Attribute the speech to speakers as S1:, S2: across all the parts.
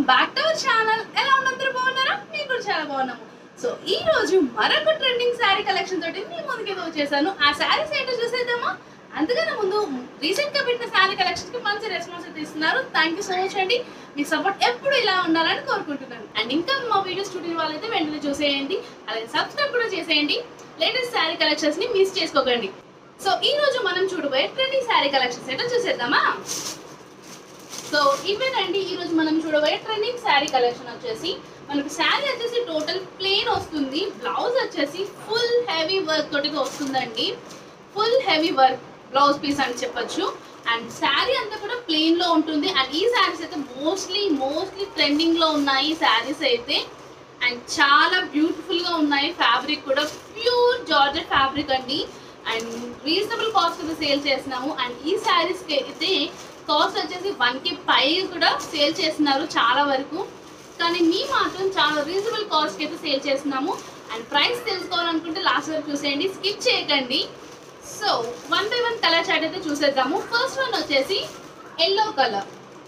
S1: Back to our channel ఎలా ఉన్నందరూ బాగున్నారా మేము కూడా చాలా బాగున్నాము సో ఈ రోజు మరొక ట్రెండింగ్ శారీ కలెక్షన్ తోటి మీ ముందుకి వచ్చేసాను ఆ శారీస్ ఏంటో చూసేద్దామా అందుకనే ముందు రీసెంట్ గా పెట్టిన శారీ కలెక్షన్ కి మంచి రెస్పాన్స్ అయితే ఇస్తున్నారు థ్యాంక్ యూ సో మచ్ అండి మీ సపోర్ట్ ఎప్పుడు ఇలా ఉండాలని కోరుకుంటున్నాను అండ్ ఇంకా మా వీడియోస్ చూసిన వాళ్ళైతే వెంటనే చూసేయండి అలాగే సబ్స్క్రైబ్ కూడా చేసేయండి లేటెస్ట్ శారీ కలెక్షన్స్ ని మిస్ చేసుకోకండి సో ఈ రోజు మనం చూడబోయే ట్రెండింగ్ శారీ కలెక్షన్స్ ఏంటో చూసేద్దామా సో ఇవేనండి ఈ రోజు మనం చూడబోయే ట్రెండింగ్ శారీ కలెక్షన్ వచ్చేసి మనకు శారీ వచ్చేసి టోటల్ ప్లెయిన్ వస్తుంది బ్లౌజ్ వచ్చేసి ఫుల్ హెవీ వర్క్ తోటి వస్తుందండి full heavy work blouse piece అని చెప్పొచ్చు అండ్ శారీ అంతా కూడా ప్లెయిన్ లో ఉంటుంది అండ్ ఈ శారీస్ అయితే మోస్ట్లీ మోస్ట్లీ ట్రెండింగ్ లో ఉన్నాయి ఈ శారీస్ అయితే అండ్ చాలా బ్యూటిఫుల్ గా ఉన్నాయి ఫ్యాబ్రిక్ కూడా ప్యూర్ జార్జెట్ ఫ్యాబ్రిక్ అండి అండ్ రీజనబుల్ కాస్ట్ అయితే సేల్ చేసినాము అండ్ ఈ శారీస్ కి అయితే కాస్ట్ వచ్చేసి వన్ కి పై కూడా సేల్ చేస్తున్నారు చాలా వరకు కానీ మీ మాత్రం చాలా రీజనబుల్ కాస్ట్ అయితే సేల్ చేస్తున్నాము అండ్ ప్రైస్ తెలుసుకోవాలనుకుంటే లాస్ట్ వరకు చూసేయండి స్కిప్ చేయకండి so one by one colour chart అయితే చూసేద్దాము ఫస్ట్ వన్ వచ్చేసి ఎల్లో కలర్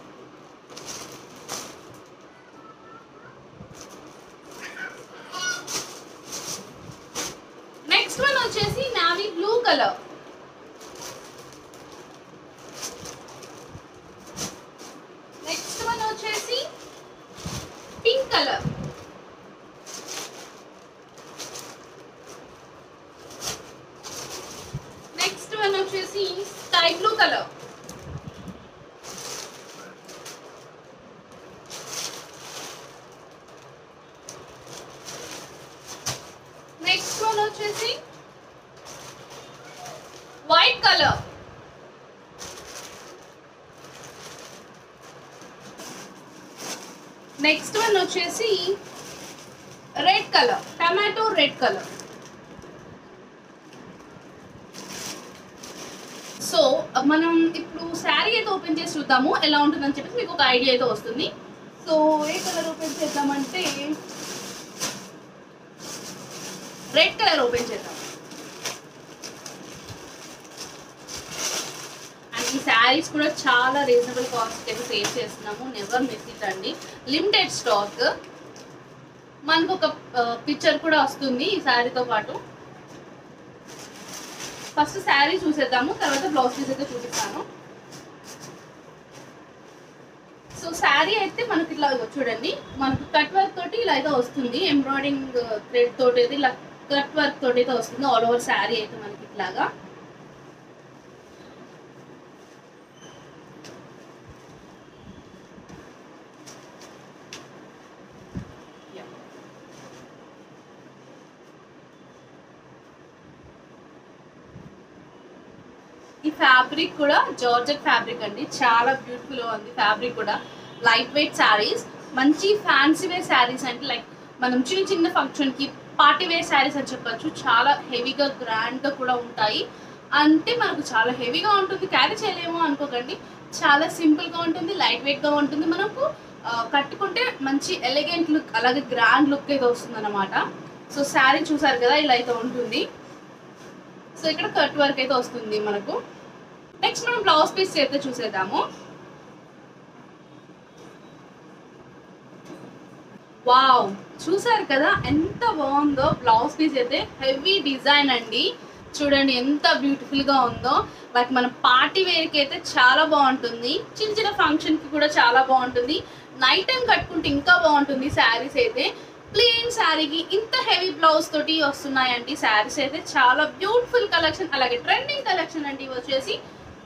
S1: నెక్స్ట్ వన్ వచ్చేసి navy blue colour next one వచ్చేసి పింక్ కలర్ నెక్స్ట్ వన్ వచ్చేసి sky blue colour next one వచ్చేసి వైట్ కలర్ నెక్స్ట్ వన్ వచ్చేసి red colour tomato red colour so మనం ఇప్పుడు శారీ అయితే ఓపెన్ చేసి చూద్దాము ఎలా ఉంటుందని చెప్పేసి మీకు ఒక ఐడియా అయితే వస్తుంది సో ఏ కలర్ ఓపెన్ చేద్దామంటే రెడ్ కలర్ ఓపెన్ చేద్దాం అండ్ ఈ శారీస్ కూడా చాలా రీజనబుల్ కాస్ట్ అయితే సేవ్ చేస్తున్నాము నెవర్ మిస్ ఇట్ అండి లిమిటెడ్ స్టాక్ మనకు ఒక పిక్చర్ కూడా వస్తుంది ఈ శారీతో పాటు ఫస్ట్ శారీ చూసేద్దాము తర్వాత బ్లౌజ్ పీస్ అయితే చూపిస్తాను సో శారీ అయితే మనకి ఇట్లా ఇగో చూడండి మనకు కట్ వర్క్ తోటి ఇలా అయితే వస్తుంది ఎంబ్రాయిడింగ్ థ్రెడ్ తోటి అయితే ఇలా కట్ వర్క్ తోటి అయితే వస్తుంది ఆల్ ఓవర్ శారీ అయితే మనకి ఇట్లాగా Yeah. ఈ ఫ్యాబ్రిక్ కూడా జార్జెట్ ఫ్యాబ్రిక్ అండి చాలా బ్యూటిఫుల్ గా ఉంది ఫ్యాబ్రిక్ కూడా లైట్ వెయిట్ శారీస్ మంచి ఫ్యాన్సీ వేర్ శారీస్ అంటే లైక్ మనం చిన్న చిన్న ఫంక్షన్ కి పార్టీ వేర్ శారీస్ అని చెప్పొచ్చు చాలా హెవీగా గ్రాండ్ గా కూడా ఉంటాయి అంటే మనకు చాలా హెవీగా ఉంటుంది క్యారీ చేయలేము అనుకోకండి చాలా సింపుల్ గా ఉంటుంది లైట్ వెయిట్ గా ఉంటుంది మనకు ఆ, కట్టుకుంటే మంచి ఎలిగెంట్ లుక్ అలాగే గ్రాండ్ లుక్ అయితే వస్తుంది అనమాట సో శారీ చూసారు కదా ఇలా అయితే ఉంటుంది సో ఇక్కడ కట్ వర్క్ అయితే వస్తుంది మనకు నెక్స్ట్ మనం బ్లౌజ్ పీస్ అయితే చూసేద్దాము వావ్ చూసారు కదా ఎంత బాగుందో బ్లౌజ్ పీస్ అయితే హెవీ డిజైన్ అండి చూడండి ఎంత బ్యూటిఫుల్ గా ఉందో లైక్ మన పార్టీ వేర్ కి అయితే చాలా బాగుంటుంది చిన్న చిన్న ఫంక్షన్ కి కూడా చాలా బాగుంటుంది నైట్ టైం కట్టుకుంటే ఇంకా బాగుంటుంది శారీస్ అయితే ప్లెయిన్ శారీకి ఇంత హెవీ బ్లౌజ్ తోటి వస్తున్నాయండి శారీస్ అయితే చాలా బ్యూటిఫుల్ కలెక్షన్ అలాగే ట్రెండింగ్ కలెక్షన్ అండి ఇవి వచ్చేసి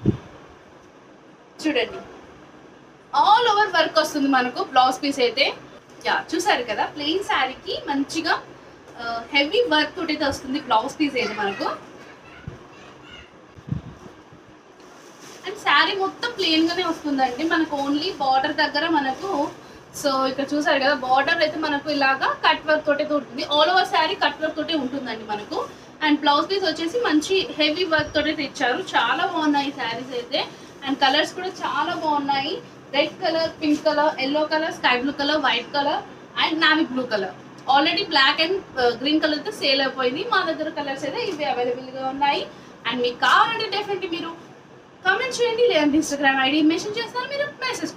S1: చూడండి ఆల్ ఓవర్ వర్క్ వస్తుంది మనకు బ్లౌజ్ పీస్ అయితే యా చూసారు కదా ప్లెయిన్ శారీకి మంచిగా హెవీ వర్క్ తోటి అయితే వస్తుంది బ్లౌజ్ పీస్ అయితే మనకు అండ్ శారీ మొత్తం ప్లెయిన్ గానే వస్తుందండి మనకు ఓన్లీ బార్డర్ దగ్గర మనకు సో ఇక్కడ చూసారు కదా బార్డర్ అయితే మనకు ఇలాగా కట్ వర్క్ తోటి అయితే ఉంటుంది all over sari cut work తోటి ఉంటుందండి మనకు అండ్ బ్లౌజ్ పీస్ వచ్చేసి మంచి హెవీ వర్క్ తోటి అయితే ఇచ్చారు చాలా బాగున్నాయి శారీస్ అయితే అండ్ కలర్స్ కూడా చాలా బాగున్నాయి red colour pink colour yellow colour sky blue colour white colour and navy blue colour already black and green colour అయితే సేల్ అయిపోయింది మా దగ్గర కలర్స్ అయితే ఇవి అవైలబుల్ గా ఉన్నాయి అండ్ మీకు కావాలంటే డెఫినెట్లీ మీరు కామెంట్ చేయండి లేదంటే ఇన్స్టాగ్రామ్ ఐడి మెసేజ్ చేస్తారు మీరు మెసేజ్ కూడా చేయండి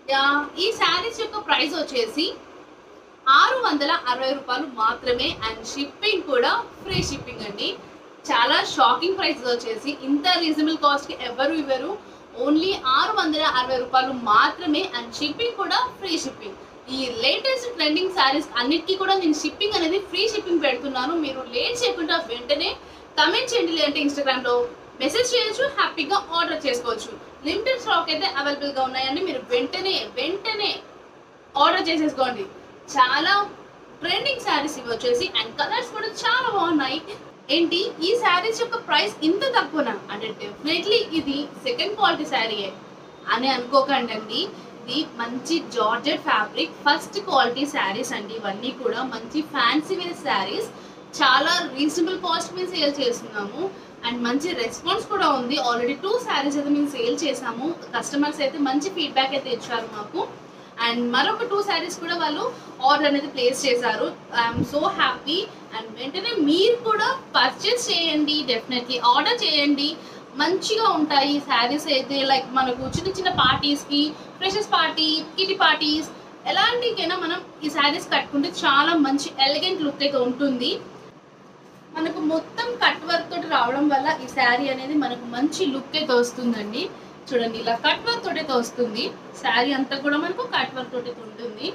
S1: యా, ఈ శారీస్ యొక్క ప్రైస్ వచ్చేసి ఆరు వందల అరవై రూపాయలు మాత్రమే అండ్ షిప్పింగ్ కూడా ఫ్రీ షిప్పింగ్ అండి చాలా షాకింగ్ ప్రైస్ వచ్చేసి ఇంత రీజనబుల్ కాస్ట్కి ఎవరు ఇవ్వరు ఓన్లీ ఆరు వందల అరవై రూపాయలు మాత్రమే అండ్ షిప్పింగ్ కూడా ఫ్రీ షిప్పింగ్ ఈ లేటెస్ట్ ట్రెండింగ్ శారీస్ అన్నిటికీ కూడా నేను షిప్పింగ్ అనేది ఫ్రీ షిప్పింగ్ పెడుతున్నాను మీరు లేట్ చేయకుండా వెంటనే కమెంట్ చేయండి లేదంటే ఇన్స్టాగ్రామ్లో మెసేజ్ చేయొచ్చు హ్యాపీగా ఆర్డర్ చేసుకోవచ్చు లిమిటెడ్ స్టాక్ అయితే అవైలబుల్గా ఉన్నాయండి మీరు వెంటనే వెంటనే ఆర్డర్ చేసేసుకోండి చాలా ట్రెండింగ్ శారీస్ ఇవి వచ్చేసి అండ్ కలర్స్ కూడా చాలా బాగున్నాయి ఏంటి ఈ శారీస్ యొక్క ప్రైస్ ఇంత తక్కువనా అంటే డెఫినెట్లీ ఇది సెకండ్ క్వాలిటీ శారీయే అని అనుకోకండి అండి ఇది మంచి georgette fabric first quality saris అండి ఇవన్నీ కూడా మంచి ఫ్యాన్సీ వేర్ శారీస్ చాలా రీజనబుల్ కాస్ట్ మీద సేల్ చేస్తున్నాము అండ్ మంచి రెస్పాన్స్ కూడా ఉంది ఆల్రెడీ టూ శారీస్ అయితే మేము సేల్ చేసాము కస్టమర్స్ అయితే మంచి ఫీడ్బ్యాక్ అయితే ఇచ్చారు మాకు అండ్ మరొక టూ శారీస్ కూడా వాళ్ళు ఆర్డర్ అనేది ప్లేస్ చేశారు ఐఎమ్ సో హ్యాపీ అండ్ వెంటనే మీరు కూడా పర్చేస్ చేయండి డెఫినెట్లీ ఆర్డర్ చేయండి మంచిగా ఉంటాయి శారీస్ అయితే లైక్ మనకు చిన్న చిన్న పార్టీస్కి ఫ్రెషర్స్ పార్టీ కిటీ పార్టీస్ ఎలాంటికైనా మనం ఈ శారీస్ కట్టుకుంటే చాలా మంచి ఎలిగెంట్ లుక్ అయితే ఉంటుంది మనకు మొత్తం కట్ వర్క్ తోటి రావడం వల్ల ఈ శారీ అనేది మనకు మంచి లుక్ అయితే వస్తుందండి చూడండి ఇలా కట్ వర్క్ తోటి అయితే వస్తుంది శారీ అంతా కూడా మనకు కట్ వర్క్ తోటి అయితే ఉంటుంది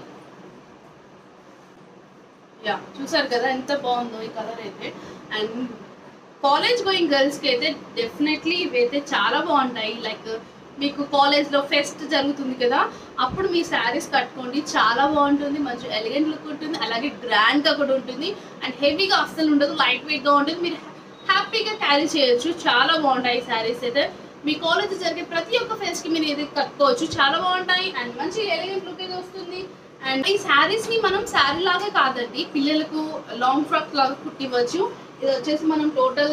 S1: యా చూసారు కదా ఎంత బాగుందో ఈ కలర్ అయితే అండ్ కాలేజ్ గోయింగ్ గర్ల్స్కి అయితే డెఫినెట్లీ ఇవైతే చాలా బాగుంటాయి లైక్ మీకు కాలేజ్లో ఫెస్ట్ జరుగుతుంది కదా అప్పుడు మీ శారీస్ కట్టుకోండి చాలా బాగుంటుంది మంచి ఎలిగెంట్ లుక్ ఉంటుంది అలాగే గ్రాండ్గా కూడా ఉంటుంది అండ్ హెవీగా అస్సలు ఉండదు లైట్ వెయిట్గా ఉంటుంది మీరు హ్యాపీగా క్యారీ చేయొచ్చు చాలా బాగుంటాయి శారీస్ అయితే మీ కాలేజ్ జరిగే ప్రతి ఒక్క ఫెస్ట్కి మీరు ఇది కట్టుకోవచ్చు చాలా బాగుంటాయి అండ్ మంచి ఎలిగెంట్ లుక్ అయితే వస్తుంది అండ్ ఈ శారీస్ ని మనం శారీ లాగే కాదండి పిల్లలకు లాంగ్ ఫ్రాక్ లాగా కుట్టివ్వచ్చు ఇది వచ్చేసి మనం టోటల్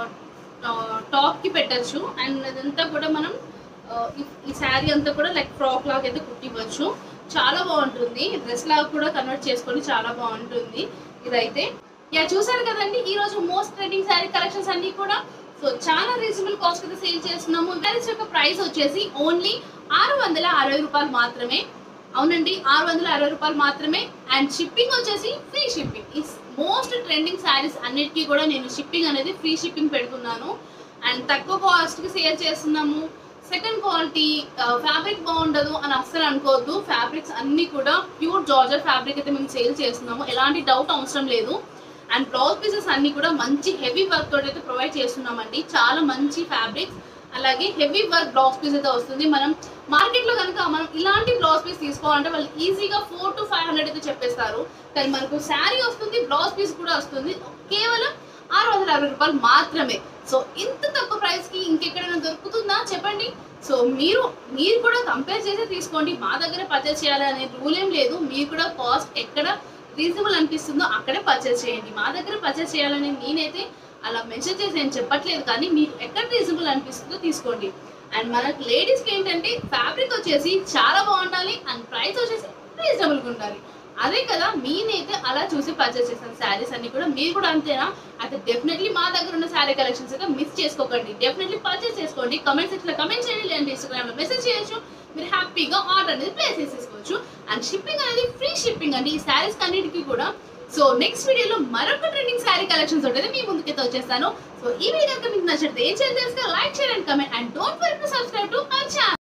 S1: టాప్ కి పెట్టచ్చు అండ్ ఇదంతా కూడా మనం ఆ, ఈ- ఈ శారీ అంతా కూడా లైక్ ఫ్రాక్ లాగా అయితే కుట్టివ్వచ్చు చాలా బాగుంటుంది డ్రెస్ లాగా కూడా కన్వర్ట్ చేసుకొని చాలా బాగుంటుంది ఇదైతే యా చూసారు కదండి ఈ రోజు మోస్ట్ ట్రెండింగ్ శారీ కలెక్షన్స్ అన్ని కూడా సో చాలా రీజనబుల్ కాస్ట్ అయితే సేల్ చేస్తున్నాము శారీస్ యొక్క ప్రైస్ వచ్చేసి ఓన్లీ ఆరు వందల అరవై రూపాయలు మాత్రమే అవునండి ఆరు వందల అరవై రూపాయలు మాత్రమే అండ్ షిప్పింగ్ వచ్చేసి ఫ్రీ షిప్పింగ్ ఈ మోస్ట్ ట్రెండింగ్ శారీస్ అన్నిటికీ కూడా నేను షిప్పింగ్ అనేది ఫ్రీ షిప్పింగ్ పెడుతున్నాను అండ్ తక్కువ కాస్ట్కి సేల్ చేస్తున్నాము సెకండ్ క్వాలిటీ ఫ్యాబ్రిక్ బాగుండదు అని అస్సలు అనుకోవద్దు ఫ్యాబ్రిక్స్ అన్నీ కూడా ప్యూర్ జార్జర్ ఫ్యాబ్రిక్ అయితే మేము సేల్ చేస్తున్నాము ఎలాంటి డౌట్ అవసరం లేదు అండ్ బ్లౌజ్ పీసెస్ అన్ని కూడా మంచి హెవీ వర్క్ తోటి అయితే ప్రొవైడ్ చేస్తున్నామండి చాలా మంచి ఫ్యాబ్రిక్స్ అలాగే హెవీ వర్క్ బ్లౌజ్ పీస్ అయితే వస్తుంది మనం మార్కెట్ లో కనుక మనం ఇలాంటి బ్లౌజ్ పీస్ తీసుకోవాలంటే వాళ్ళు ఈజీగా ఫోర్ టు ఫైవ్ హండ్రెడ్ అయితే చెప్పేస్తారు కానీ మనకు శారీ వస్తుంది బ్లౌజ్ పీస్ కూడా వస్తుంది కేవలం ఆరు వందల యాభై రూపాయలు మాత్రమే సో ఇంత తక్కువ ప్రైస్ కి ఇంకెక్కడైనా దొరుకుతుందా చెప్పండి సో మీరు మీరు కూడా కంపేర్ చేసి తీసుకోండి మా దగ్గర పర్చేస్ చేయాలి అనే రూల్ ఏం లేదు మీరు కూడా కాస్ట్ ఎక్కడ రీజనబుల్ అనిపిస్తుందో అక్కడే పర్చేస్ చేయండి మా దగ్గర పర్చేస్ చేయాలని నేనైతే అలా మెన్షన్ చేసి నేను చెప్పట్లేదు కానీ మీకు ఎక్కడ రీజనబుల్ అనిపిస్తుందో తీసుకోండి అండ్ మనకి లేడీస్కి ఏంటంటే ఫ్యాబ్రిక్ వచ్చేసి చాలా బాగుండాలి అండ్ ప్రైస్ వచ్చేసి రీజనబుల్గా ఉండాలి అదే కదా నేనైతే అలా చూసి పర్చేస్ చేశాను శారీస్ అన్ని కూడా మీరు కూడా అంతేనా అయితే డెఫినెట్లీ మా దగ్గర ఉన్న శారీ కలెక్షన్స్ అయితే మిస్ చేసుకోకండి డెఫినెట్లీ పర్చేస్ చేసుకోండి కమెంట్ సెక్షన్ లో కమెంట్ చేయండి లేదంటే ఇన్స్టాగ్రామ్ లో మెసేజ్ చేయొచ్చు మీరు హ్యాపీగా ఆర్డర్ అనేది ప్లేస్ చేసేసుకోవచ్చు అండ్ షిప్పింగ్ అనేది ఫ్రీ షిప్పింగ్ అండి ఈ శారీస్ అన్నిటికీ కూడా సో నెక్స్ట్ వీడియోలో మరొక ట్రెండింగ్ శారీ కలెక్షన్స్ ఉంటుంది మీ ముందుకైతే వచ్చేస్తాను సో ఈ వీడియో కనుక మీకు నచ్చితే ఏం చేయాలి తెలుసుగా like share and comment and don't forget to subscribe to our channel